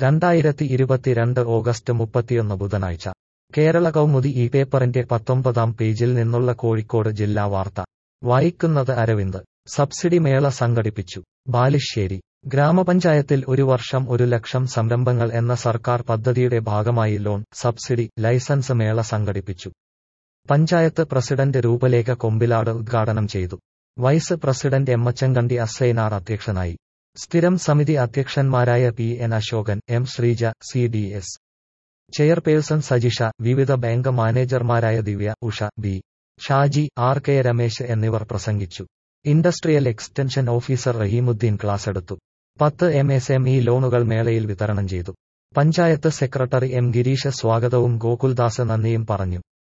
രണ്ടായിരത്തി ഇരുപത്തിരണ്ട് ഓഗസ്റ്റ് മുപ്പത്തിയൊന്ന് ബുധനാഴ്ച കേരള കൗമുദി ഈ പേപ്പറിന്റെ പത്തൊമ്പതാം പേജിൽ നിന്നുള്ള കോഴിക്കോട് ജില്ലാ വാർത്ത വായിക്കുന്നത് അരവിന്ദ് സബ്സിഡി മേള സംഘടിപ്പിച്ചു ബാലുശ്ശേരി ഗ്രാമപഞ്ചായത്തിൽ ഒരു വർഷം ഒരു ലക്ഷം സംരംഭങ്ങൾ എന്ന സർക്കാർ പദ്ധതിയുടെ ഭാഗമായി ലോൺ സബ്സിഡി ലൈസൻസ് മേള സംഘടിപ്പിച്ചു പഞ്ചായത്ത് പ്രസിഡന്റ് രൂപലേഖ കൊമ്പിലാട് ഉദ്ഘാടനം ചെയ്തു വൈസ് പ്രസിഡന്റ് എമ്മച്ചങ്കണ്ടി അസൈനാർ അധ്യക്ഷനായി സ്ഥിരം സമിതി അധ്യക്ഷന്മാരായ P N Ashokan M Sreeja C D S chairperson Sajisha വിവിധ ബാങ്ക് മാനേജർമാരായ Divya Usha B Shaji R K Ramesh എന്നിവർ പ്രസംഗിച്ചു industrial extension officer Rahimuddin class എടുത്തു പത്ത് എം എസ് എം ഇ ലോണുകൾ മേളയിൽ വിതരണം ചെയ്തു പഞ്ചായത്ത് സെക്രട്ടറി എം ഗിരീഷ് സ്വാഗതവും ഗോകുൽദാസ് നന്ദിയും പറഞ്ഞു